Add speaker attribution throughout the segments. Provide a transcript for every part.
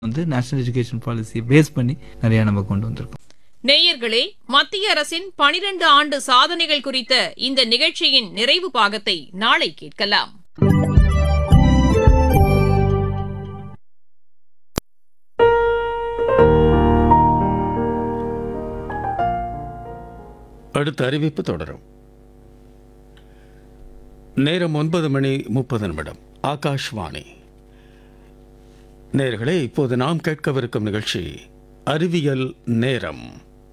Speaker 1: வந்து national education பாலிசியை base பண்ணி நிறையா நம்ம கொண்டு வந்திருக்கோம்
Speaker 2: நேயர்களே மத்திய அரசின் பனிரெண்டு ஆண்டு சாதனைகள் குறித்த இந்த நிகழ்ச்சியின் நிறைவு பாகத்தை நாளை கேட்கலாம்
Speaker 3: அடுத்த அறிவிப்பு தொடரும் நேரம் ஒன்பது மணி முப்பது நிமிடம் ஆகாஷ்வாணி நேர்களே இப்போது நாம் கேட்கவிருக்கும் நிகழ்ச்சி அறிவியல் நேரம்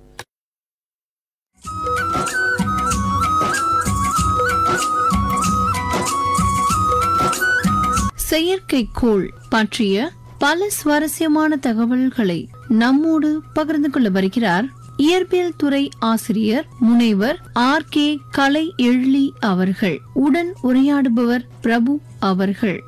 Speaker 4: செயற்கைக்கோள் பற்றிய பல சுவாரஸ்யமான தகவல்களை நம்மோடு பகிர்ந்து கொள்ள வருகிறார் இயற்பியல் துறை ஆசிரியர் முனைவர் ஆர் கே கலை எழிலி அவர்கள் உடன் உரையாடுபவர் பிரபு அவர்கள்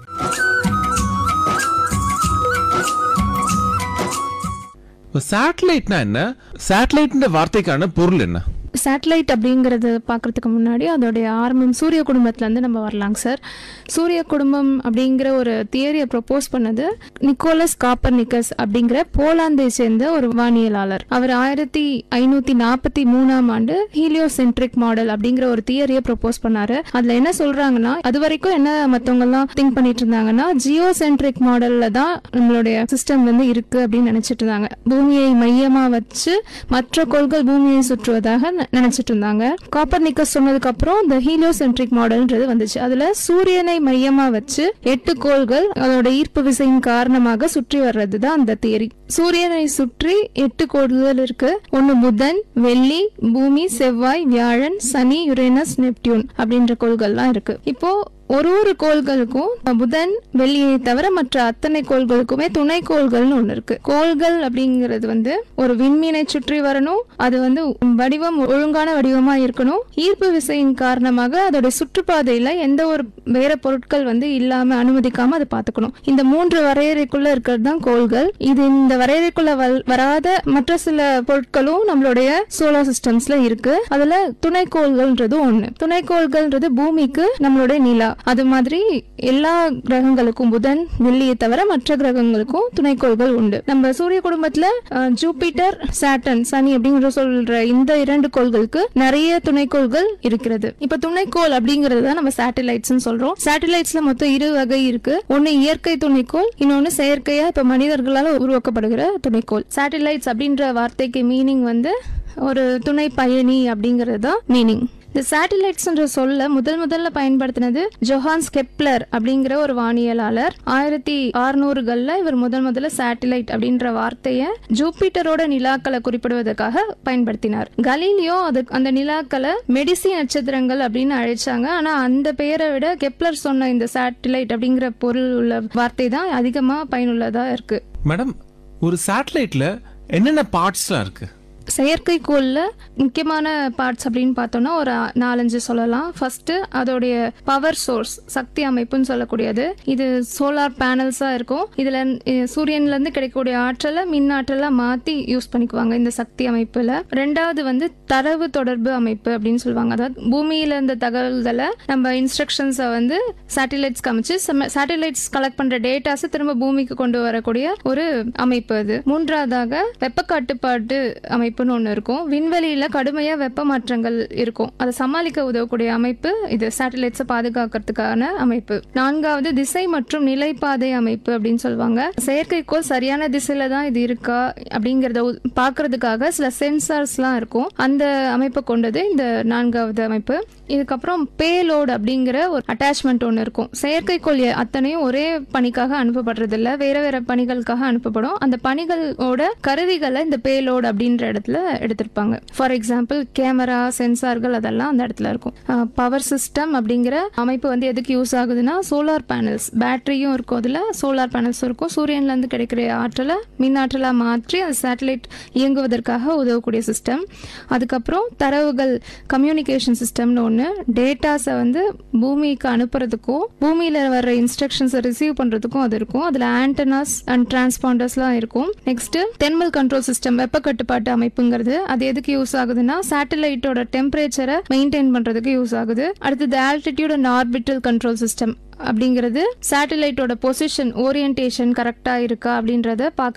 Speaker 5: இப்போ சேட்டலைட்னா என்ன சேட்டலைட்ன்ற வார்த்தைக்கான பொருள் என்ன
Speaker 6: சேட்டலைட் அப்படிங்கிறது பார்க்கறதுக்கு முன்னாடி அதோடைய ஆரம்பம் சூரிய குடும்பத்துலேருந்து நம்ம வரலாங்க சார் சூரிய குடும்பம் அப்படிங்கிற ஒரு தியரியை ப்ரொப்போஸ் பண்ணது நிக்கோலஸ் காப்பர்னிக்கஸ் அப்படிங்கிற போலாந்தை சேர்ந்த ஒரு வானியலாளர் அவர் ஆயிரத்தி ஐநூற்றி நாற்பத்தி மூணாம் ஆண்டு ஹீலியோசென்ட்ரிக் மாடல் அப்படிங்கிற ஒரு தியரியை ப்ரொப்போஸ் பண்ணாரு அதில் என்ன சொல்றாங்கன்னா அது வரைக்கும் என்ன மற்றவங்கலாம் திங்க் பண்ணிட்டு இருந்தாங்கன்னா ஜியோசென்ட்ரிக் மாடலில் தான் நம்மளுடைய சிஸ்டம் வந்து இருக்கு அப்படின்னு நினைச்சிட்டு இருந்தாங்க பூமியை மையமா வச்சு மற்ற கோள்கள் பூமியை சுற்றுவதாக ந- நினைச்சிட்டு இருந்தாங்க காப்பர் நிக்கஸ் சொன்னதுக்கு அப்புறம் இந்த ஹீலியோசென்ட்ரிக் மாடல்ன்றது வந்துச்சு அதுல சூரியனை மையமா வச்சு எட்டு கோள்கள் அதோட ஈர்ப்பு விசையின் காரணமாக சுற்றி வர்றது தான் அந்த தியரி சூரியனை சுற்றி எட்டு கோள்கள் இருக்கு ஒன்னு புதன் வெள்ளி பூமி செவ்வாய் வியாழன் சனி யுரேனஸ் நெப்டியூன் அப்படின்ற கோள்கள்லாம் இருக்கு இப்போ ஒரு ஒரு கோள்களுக்கும் புதன் வெள்ளியை தவிர மற்ற அத்தனை கோள்களுக்குமே துணை கோள்கள்னு ஒன்று இருக்கு கோள்கள் அப்படிங்கிறது வந்து ஒரு விண்மீனை சுற்றி வரணும் அது வந்து வடிவம் ஒழுங்கான வடிவமா இருக்கணும் ஈர்ப்பு விசையின் காரணமாக அதோட சுற்றுப்பாதையில எந்த ஒரு வேற பொருட்கள் வந்து இல்லாம அனுமதிக்காம அதை பார்த்துக்கணும் இந்த மூன்று வரையறைக்குள்ள இருக்கிறது தான் கோள்கள் இது இந்த வரையறைக்குள்ள வல்- வராத மற்ற சில பொருட்களும் நம்மளுடைய சோலார் சிஸ்டம்ஸ்ல இருக்கு அதுல துணைக்கோள்கள்ன்றது ஒண்ணு துணைக்கோள்கள்ன்றது பூமிக்கு நம்மளுடைய நிலா அது மாதிரி எல்லா கிரகங்களுக்கும் புதன் வெள்ளியை தவிர மற்ற கிரகங்களுக்கும் துணைக்கோள்கள் உண்டு நம்ம சூரிய குடும்பத்துல அஹ், ஜூபிட்டர் சாட்டன் சனி அப்படிங்கிற சொல்ற இந்த இரண்டு கோள்களுக்கு நிறைய துணைக்கோள்கள் இருக்கிறது இப்ப துணைக்கோள் அப்படிங்கிறது தான் நம்ம சேட்டலைட்ஸ் சொல்றோம் சேட்டலைட்ஸ்ல மொத்தம் இரு வகை இருக்கு ஒன்னு இயற்கை துணைக்கோள் இன்னொன்னு செயற்கையா இப்ப மனிதர்களால உருவாக்கப்படுகிற துணைக்கோள் சேட்டலைட்ஸ் அப்படின்ற வார்த்தைக்கு மீனிங் வந்து ஒரு துணை பயணி அப்படிங்கிறது தான் மீனிங் இந்த சேட்டலைட்ஸ்ன்ற சொல்ல முதல் முதல்ல பயன்படுத்தினது ஜொஹான்ஸ் கெப்லர் அப்படிங்கிற ஒரு வானியலாளர் ஆயிரத்தி அறுநூறுகள்ல இவர் முதல் முதல்ல சேட்டலைட் அப்படின்ற வார்த்தையை ஜூபிட்டரோட நிலாக்களை குறிப்பிடுவதற்காக பயன்படுத்தினார் கலீலியோ அது அந்த நிலாக்களை மெடிசி நட்சத்திரங்கள் அப்படின்னு அழைச்சாங்க ஆனா அந்த பெயரை விட கெப்லர் சொன்ன இந்த சேட்டலைட் அப்படிங்கிற பொருள் உள்ள வார்த்தை தான் அதிகமா பயனுள்ளதா இருக்கு
Speaker 5: மேடம் ஒரு சேட்டலைட்ல என்னென்ன பார்ட்ஸ்லாம் இருக்கு
Speaker 6: செயற்கைக்கோளில் முக்கியமான பார்ட்ஸ் அப்படின்னு பார்த்தோம்னா ஒரு நாலஞ்சு சொல்லலாம் ஃபர்ஸ்ட் அதோடைய பவர் சோர்ஸ் சக்தி அமைப்புன்னு சொல்லக்கூடியது இது சோலார் பேனல்ஸாக இருக்கும் இதில் சூரியன்லேருந்து கிடைக்கக்கூடிய ஆற்றலை மின் ஆற்றலாக மாற்றி யூஸ் பண்ணிக்குவாங்க இந்த சக்தி அமைப்பில் ரெண்டாவது வந்து தரவு தொடர்பு அமைப்பு அப்படின்னு சொல்லுவாங்க அதாவது பூமியில இருந்த தகவல்களை நம்ம இன்ஸ்ட்ரக்ஷன்ஸை வந்து சேட்டலைட்ஸ்க்கு அமைச்சு சேட்டலைட்ஸ் கலெக்ட் பண்ணுற டேட்டாஸை திரும்ப பூமிக்கு கொண்டு வரக்கூடிய ஒரு அமைப்பு அது மூன்றாவதாக வெப்ப கட்டுப்பாட்டு அமைப்புன்னு ஒன்று இருக்கும் விண்வெளியில கடுமையா வெப்ப மாற்றங்கள் இருக்கும் அதை சமாளிக்க உதவக்கூடிய அமைப்பு இது சேட்டலைட்ஸை பாதுகாக்கிறதுக்கான அமைப்பு நான்காவது திசை மற்றும் நிலைப்பாதை அமைப்பு அப்படின்னு சொல்லுவாங்க செயற்கைக்கோள் சரியான திசையில தான் இது இருக்கா அப்படிங்கறத உ- பார்க்கிறதுக்காக சில சென்சார்ஸ்லாம் இருக்கும் அந்த அமைப்பை கொண்டது இந்த நான்காவது அமைப்பு இதுக்கப்புறம் பேலோட் அப்படிங்கிற ஒரு அட்டாச்மெண்ட் ஒன்று இருக்கும் செயற்கைக்கோள் எ- அத்தனையும் ஒரே பணிக்காக அனுப்பப்படுறது இல்ல வேற வேற பணிகளுக்காக அனுப்பப்படும் அந்த பணிகளோட கருவிகளை இந்த பேலோட் அப்படின்ற இடத்துல எடுத்திருப்பாங்க ஃபார் எக்ஸாம்பிள் கேமரா சென்சார்கள் அதெல்லாம் அந்த இடத்துல இருக்கும் பவர் சிஸ்டம் அப்படிங்கிற அமைப்பு வந்து எதுக்கு யூஸ் ஆகுதுன்னா சோலார் பேனல்ஸ் பேட்டரியும் இருக்கும் அதில் சோலார் பேனல்ஸும் இருக்கும் சூரியன்ல இருந்து கிடைக்கிற ஆற்றலை மின் ஆற்றலாக மாற்றி அந்த சேட்டலைட் இயங்குவதற்காக உதவக்கூடிய சிஸ்டம் அதுக்கப்புறம் தரவுகள் கம்யூனிகேஷன் சிஸ்டம்னு ஒன்று டேட்டாஸை வந்து பூமிக்கு அனுப்புறதுக்கும் பூமியில் வர்ற இன்ஸ்ட்ரக்ஷன்ஸை ரிசீவ் பண்ணுறதுக்கும் அது இருக்கும் அதில் ஆண்டனாஸ் அண்ட் டிரான்ஸ்பாண்டர்ஸ்லாம் இருக்கும் நெக்ஸ்ட் தெர்மல் கண்ட்ரோல் சிஸ்டம் வெப்ப கட்டுப்பாட்டு அமைப்புங்கிறது அது எதுக்கு யூஸ் ஆகுதுன்னா சேட்டலைட்டோட டெம்பரேச்சரை மெயின்டைன் பண்ணுறதுக்கு யூஸ் ஆகுது அடுத்தது altitude and orbital control system அப்படிங்கிறது சேட்டலைட்டோட பொசிஷன் ஓரியன்டேஷன் கரெக்டாக இருக்கா அப்படின்றத பார்க்க